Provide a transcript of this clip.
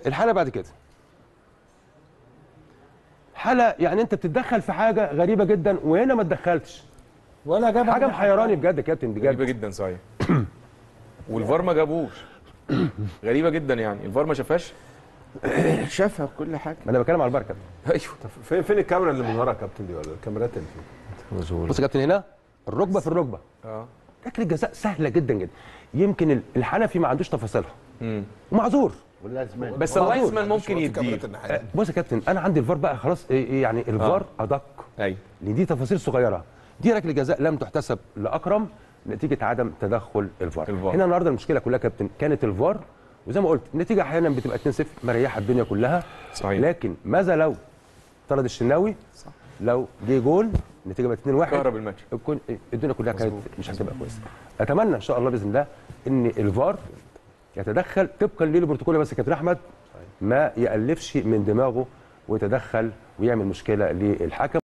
الحاله بعد كده حاله يعني انت بتتدخل في حاجه غريبه جدا وهنا ما اتدخلتش ولا جاب حاجه محيراني بجد يا كابتن غريبه بجد جدا صحيح والفار ما جابوش غريبه جدا يعني الفار ما شافهاش شافها بكل حاجه ما انا بتكلم على البار كابتن ايوه فين فين الكاميرا اللي من ورا يا كابتن دي ولا الكاميرات اللي فين؟ بص يا كابتن هنا الركبه في الركبه اه ركله جزاء سهله جدا جدا يمكن ال- الحنفي ما عندوش تفاصيلها مم. ومعذور والازمان بس معذور. اللاينسمان ممكن في كاميرات يديه الناحية. بص يا كابتن انا عندي الفار بقى خلاص إيه- إيه يعني الفار ادق ايوه لان دي تفاصيل صغيره دي ركله جزاء لم تحتسب لاكرم نتيجه عدم تدخل الفار الفار. هنا النهارده المشكله كلها يا كابتن كانت الفار وزي ما قلت النتيجه احيانا بتبقى 2-0 مريحه الدنيا كلها صحيح. لكن ماذا لو طرد الشناوي صح. لو جه جول النتيجه بقت 2-1 كهرب الماتش الكون- الدنيا كلها كانت مش هتبقى كويسه اتمنى ان شاء الله باذن الله ان الفار يتدخل طبقا للبروتوكول بس كابتن احمد ما يالفش من دماغه ويتدخل ويعمل مشكله للحكم